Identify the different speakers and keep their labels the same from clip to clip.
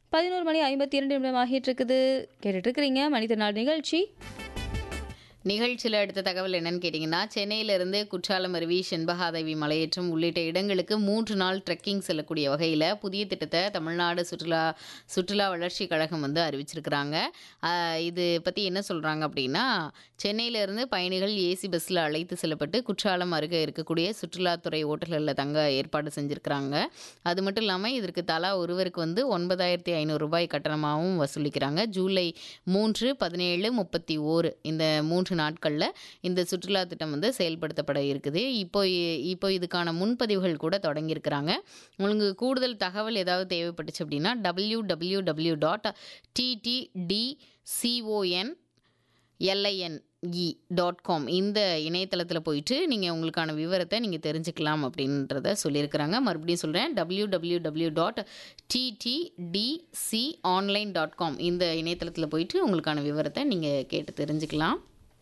Speaker 1: பதினோரு மணி ஐம்பத்தி இரண்டு நிமிடம் ஆகிட்டு இருக்குது கேட்டுட்டு இருக்கிறீங்க மனித நாள் நிகழ்ச்சி
Speaker 2: நிகழ்ச்சியில் அடுத்த தகவல் என்னன்னு கேட்டிங்கன்னா சென்னையிலிருந்து குற்றாலம் அருவி செண்பகாதேவி மலையேற்றம் உள்ளிட்ட இடங்களுக்கு மூன்று நாள் ட்ரெக்கிங் செல்லக்கூடிய வகையில் புதிய திட்டத்தை தமிழ்நாடு சுற்றுலா சுற்றுலா வளர்ச்சி கழகம் வந்து அறிவிச்சிருக்கிறாங்க ஆஹ் இது பற்றி என்ன சொல்கிறாங்க அப்படின்னா சென்னையிலேருந்து பயணிகள் ஏசி பஸ்ஸில் அழைத்து செல்லப்பட்டு குற்றாலம் அருகே இருக்கக்கூடிய சுற்றுலாத்துறை ஓட்டல்களில் தங்க ஏற்பாடு செஞ்சுருக்கிறாங்க அது மட்டும் இல்லாமல் இதற்கு தலா ஒருவருக்கு வந்து ஒன்பதாயிரத்தி ஐநூறு ரூபாய் கட்டணமாகவும் வசூலிக்கிறாங்க ஜூலை மூன்று பதினேழு முப்பத்தி ஓரு இந்த மூன்று நாட்களில் இந்த சுற்றுலா திட்டம் வந்து செயல்படுத்தப்பட இருக்குது இப்போ இ- இப்போ இதுக்கான முன்பதிவுகள் கூட தொடங்கியிருக்கிறாங்க உங்களுக்கு கூடுதல் தகவல் ஏதாவது தேவைப்பட்டுச்சு அப்படின்னா W W W dot TTDCON LINE dot com இந்த இணையதளத்தில் போயிட்டு நீங்கள் உங்களுக்கான விவரத்தை நீங்கள் தெரிஞ்சுக்கலாம் அப்படின்றத சொல்லியிருக்கிறாங்க மறுபடியும் சொல்கிறேன் W W W dot TTDC online dot com இந்த இணையதளத்தில் போயிட்டு உங்களுக்கான விவரத்தை நீங்கள் கேட்டு தெரிஞ்சுக்கலாம்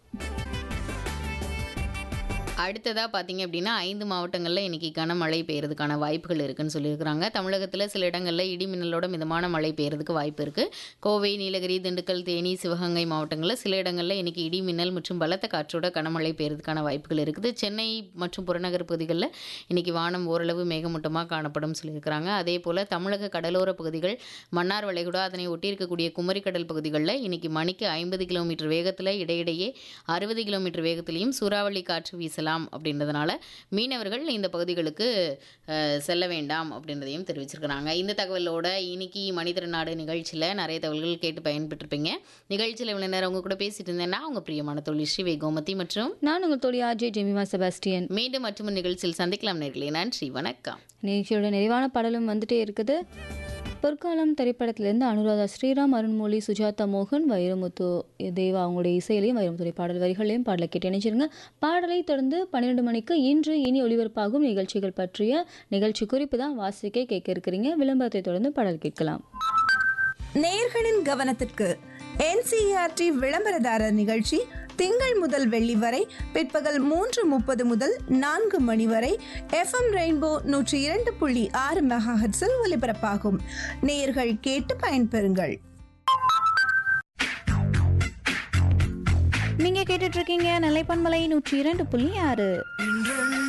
Speaker 2: அடுத்ததாக பார்த்தீங்க அப்படின்னா ஐந்து மாவட்டங்களில் இன்னைக்கு கனமழை பெய்யறதுக்கான வாய்ப்புகள் இருக்குன்னு சொல்லியிருக்கிறாங்க தமிழகத்தில் சில இடங்களில் இடி மின்னலோட மிதமான மழை பெய்யறதுக்கு வாய்ப்பு இருக்குது கோவை நீலகிரி திண்டுக்கல் தேனி சிவகங்கை மாவட்டங்களில் சில இடங்களில் இன்னைக்கு இடி மின்னல் மற்றும் பலத்த காற்றோட கனமழை பெய்யறதுக்கான வாய்ப்புகள் இருக்குது சென்னை மற்றும் புறநகர் பகுதிகளில் இன்னைக்கு வானம் ஓரளவு மேகமூட்டமாக காணப்படும் சொல்லியிருக்கிறாங்க அதே போல் தமிழக கடலோர பகுதிகள் மன்னார் வளைகுடா அதனை ஒட்டி இருக்கக்கூடிய குமரிக்கடல் பகுதிகளில் இன்னைக்கு மணிக்கு ஐம்பது கிலோமீட்டர் வேகத்தில் இடையிடையே அறுபது கிலோமீட்டர் வேகத்திலையும் சூறாவளி காற்று வீசலாம் அப்படின்றதுனால மீனவர்கள் இந்த பகுதிகளுக்கு அஹ், செல்ல வேண்டாம் அப்படின்றதையும் தெரிவிச்சிருக்கிறாங்க இந்த தகவலோட இன்னைக்கு மனிதர் நாடு நிகழ்ச்சியில் நிறைய தகவல்கள் கேட்டு பயன்பெற்றிருப்பீங்க நிகழ்ச்சியில் இவ்வளோ நேரம் உங்க கூட பேசிட்டு இருந்தேன்னா உங்க பிரியமான தொழில் ஸ்ரீ கோமதி மற்றும்
Speaker 1: நான் உங்கள் தோழி ஆர்ஜே ஜெமிமா செபாஸ்டியன்
Speaker 2: மீண்டும் மற்றும் நிகழ்ச்சியில் சந்திக்கலாம் நேர்களே நன்றி வணக்கம்
Speaker 1: நிகழ்ச்சியோட நிறைவான பாடலும் வந்துட்டே இருக்குது பொற்காலம் திரைப்படத்திலிருந்து அனுராதா ஸ்ரீராம் அருண்மொழி சுஜாதா மோகன் வைரமுத்து தேவா அவங்களுடைய இசையிலையும் வைரமுத்துடைய பாடல் வரிகளையும் பாடலை கேட்டு இணைச்சிருங்க பாடலை தொடர்ந்து பன்னிரெண்டு மணிக்கு இன்று இனி ஒளிபரப்பாகும் நிகழ்ச்சிகள் பற்றிய நிகழ்ச்சி குறிப்பு தான் வாசிக்க கேட்க இருக்கிறீங்க விளம்பரத்தை தொடர்ந்து பாடல் கேட்கலாம்
Speaker 3: நேயர்களின் கவனத்திற்கு என்சிஆர்டி விளம்பரதாரர் நிகழ்ச்சி திங்கள் முதல் வெள்ளி வரை பிற்பகல் மூன்று முப்பது முதல் நான்கு மணி வரை எஃப்எம் ரெயின்போ நூற்றி இரண்டு புள்ளி ஆறு மெகாஹெட்ஸில் ஒலிபரப்பாகும் நேயர்கள் கேட்டு பயன்பெறுங்கள்
Speaker 1: நீங்க கேட்டுட்டு இருக்கீங்க நிலைப்பன்மலை நூற்றி இரண்டு புள்ளி ஆறு